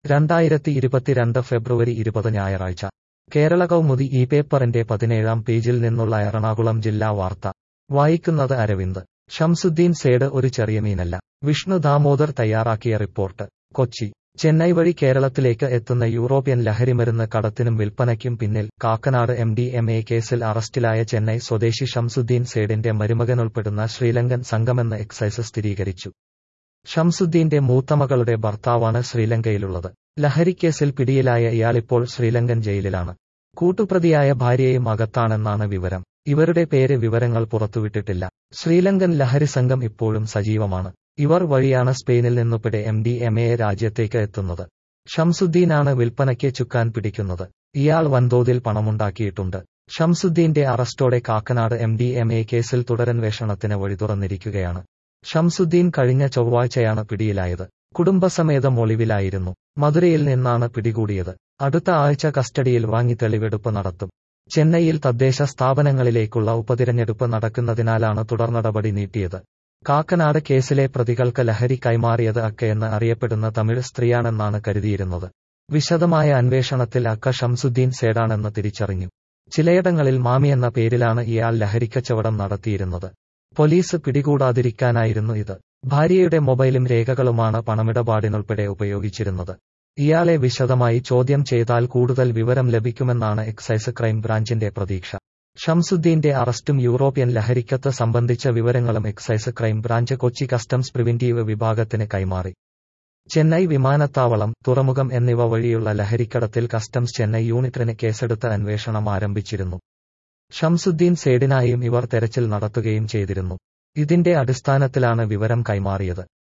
രണ്ടായിരത്തി ഇരുപത്തിരണ്ട് ഫെബ്രുവരി ഇരുപത് ഞായറാഴ്ച കേരള കൗമുദി ഈ പേപ്പറിന്റെ പതിനേഴാം പേജിൽ നിന്നുള്ള എറണാകുളം ജില്ലാ വാർത്ത വായിക്കുന്നത് അരവിന്ദ് ഷംസുദ്ദീൻ സേഡ് ഒരു ചെറിയ മീനല്ല വിഷ്ണു ദാമോദർ തയ്യാറാക്കിയ റിപ്പോർട്ട് കൊച്ചി ചെന്നൈ വഴി കേരളത്തിലേക്ക് എത്തുന്ന യൂറോപ്യൻ ലഹരിമരുന്ന് കടത്തിനും വിൽപ്പനയ്ക്കും പിന്നിൽ Kakkanad M D M A കേസിൽ അറസ്റ്റിലായ ചെന്നൈ സ്വദേശി ഷംസുദ്ദീൻ സേഡിന്റെ മരുമകനുൾപ്പെടുന്ന ശ്രീലങ്കൻ സംഘമെന്ന് എക്സൈസ് സ്ഥിരീകരിച്ചു ഷംസുദ്ദീന്റെ മൂത്തമകളുടെ ഭർത്താവാണ് ശ്രീലങ്കയിലുള്ളത് ലഹരിക്കേസിൽ പിടിയിലായ ഇയാളിപ്പോൾ ശ്രീലങ്കൻ ജയിലിലാണ് കൂട്ടുപ്രതിയായ ഭാര്യയും അകത്താണെന്നാണ് വിവരം ഇവരുടെ പേര് വിവരങ്ങൾ പുറത്തുവിട്ടിട്ടില്ല ശ്രീലങ്കൻ ലഹരി സംഘം ഇപ്പോഴും സജീവമാണ് ഇവർ വഴിയാണ് സ്പെയിനിൽ നിന്നുപിടെ എം ഡി എം എ രാജ്യത്തേക്ക് എത്തുന്നത് ഷംസുദ്ദീനാണ് വിൽപ്പനയ്ക്ക് ചുക്കാൻ പിടിക്കുന്നത് ഇയാൾ വൻതോതിൽ പണമുണ്ടാക്കിയിട്ടുണ്ട് ഷംസുദ്ദീന്റെ അറസ്റ്റോടെ Kakkanad M D M A കേസിൽ തുടരന്വേഷണത്തിന് വഴി തുറന്നിരിക്കുകയാണ് ഷംസുദ്ദീൻ കഴിഞ്ഞ ചൊവ്വാഴ്ചയാണ് പിടിയിലായത് കുടുംബസമേതം ഒളിവിലായിരുന്നു മധുരയിൽ നിന്നാണ് പിടികൂടിയത് അടുത്ത ആഴ്ച കസ്റ്റഡിയിൽ വാങ്ങി തെളിവെടുപ്പ് നടത്തും ചെന്നൈയിൽ തദ്ദേശ സ്ഥാപനങ്ങളിലേക്കുള്ള ഉപതിരഞ്ഞെടുപ്പ് നടക്കുന്നതിനാലാണ് തുടർനടപടി നീട്ടിയത് കാക്കനാട് കേസിലെ പ്രതികൾക്ക് ലഹരി കൈമാറിയത് അക്കയെന്ന് അറിയപ്പെടുന്ന തമിഴ് സ്ത്രീയാണെന്നാണ് കരുതിയിരുന്നത് വിശദമായ അന്വേഷണത്തിൽ അക്ക ഷംസുദ്ദീൻ സേഡാണെന്ന് തിരിച്ചറിഞ്ഞു ചിലയിടങ്ങളിൽ മാമി എന്ന പേരിലാണ് ഇയാൾ ലഹരിക്കച്ചവടം നടത്തിയിരുന്നത് പോലീസ് പിടികൂടാതിരിക്കാനായിരുന്നു ഇത് ഭാര്യയുടെ മൊബൈലും രേഖകളുമാണ് പണമിടപാടിനുൾപ്പെടെ ഉപയോഗിച്ചിരുന്നത് ഇയാളെ വിശദമായി ചോദ്യം ചെയ്താൽ കൂടുതൽ വിവരം ലഭിക്കുമെന്നാണ് എക്സൈസ് ക്രൈം ബ്രാഞ്ചിന്റെ പ്രതീക്ഷ ഷംസുദ്ദീന്റെ അറസ്റ്റും യൂറോപ്യൻ ലഹരിക്കത്ത് സംബന്ധിച്ച വിവരങ്ങളും excise crime branch Kochi customs preventive വിഭാഗത്തിന് കൈമാറി ചെന്നൈ വിമാനത്താവളം തുറമുഖം എന്നിവ വഴിയുള്ള ലഹരിക്കടത്തിൽ കസ്റ്റംസ് ചെന്നൈ യൂണിറ്റിന് കേസെടുത്ത് അന്വേഷണം ആരംഭിച്ചിരുന്നു ഷംസുദ്ദീൻ സേഡിനായും ഇവർ തെരച്ചിൽ നടത്തുകയും ചെയ്തിരുന്നു ഇതിന്റെ അടിസ്ഥാനത്തിലാണ് വിവരം കൈമാറിയത്